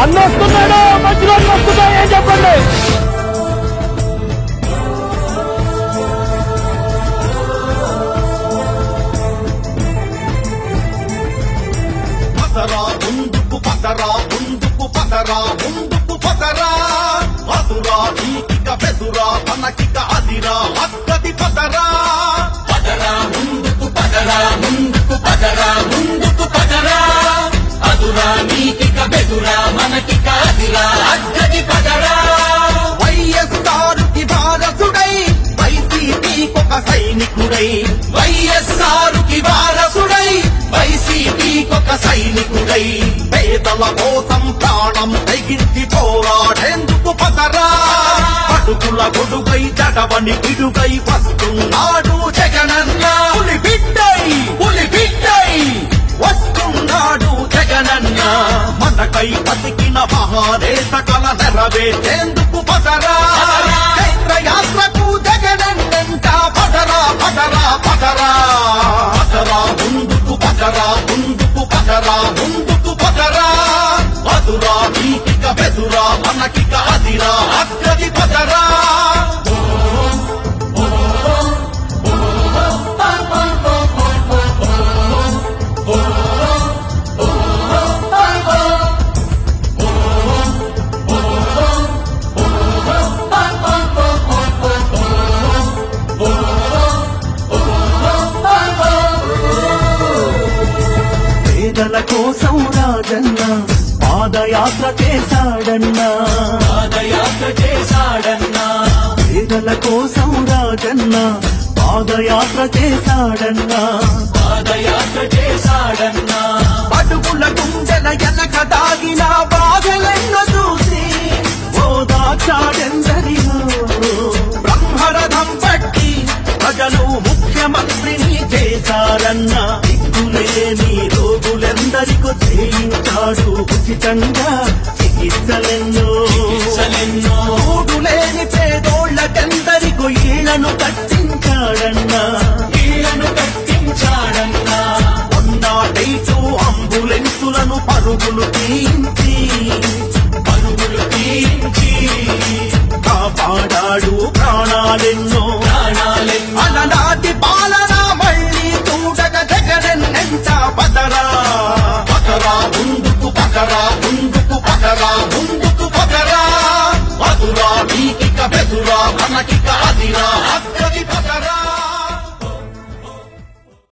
అన్న వస్తున్నాడు మంచి రోజులు వస్తున్నాయి ఏం చెప్పండి పదరా ముందుకు పదరా ముందుకు పదరా ముందుకు పదరా అదురా నీకిక బెదురా మనకిక అదిరా అక్కది పదరా పదరా ముందుకు పదరా ముందుకు పదరా ముందుకు పదరా అదురా నీకిక బెదురా మనకి కాదిరా అద్దది పదరా వైఎస్ఆర్కి వారసుడై వైసీపీకొక సైనికుడై వైఎస్ఆరుకి వారసుడై వైసీపీకొక సైనికుడై పేదల కోసం ప్రాణం తెగించి పోరాడేందుకు పదరా అడుగుల గొడుగై జడవని పిడుగై వస్తున్నాడు జగనన్న పులి బిడ్డై పులి బిడ్డై వస్తున్నాడు జగనన్న మనకై బతికిన మహానేత కల నెరవేర్చేందుకు పదరా చైత్ర యాత్రకు జగనన్నంట పదరా పదరా పదరా పదరా ముందుకు పదరా ముందుకు పదరా ముందుకు పదరా అదురా నీకిక బెదురా మనకిక అదిరా అక్కది పదరా పేదల కోసం రాజన్న పాదయాత్ర చేశాడన్నా పాదయాత్ర చేశాడన్నా పేదల కోసం రాజన్న పాదయాత్ర చేశాడన్నా పాదయాత్ర చేశాడన్నా అడుగుల గుండెల వెనక దాగిన బాధలెన్నో చూసి ఓదాచాడెందరిలో బ్రహ్మరథం పట్టి ప్రజలు ముఖ్యమంత్రిని చేశారన్న దిక్కులేని రోగులెందరికో చేయించాడు ఉచితంగా చికిత్సలెన్నో చికిత్సలెన్నో లేని పేదోళ్ళకెందరికో ఇళ్లను కట్టి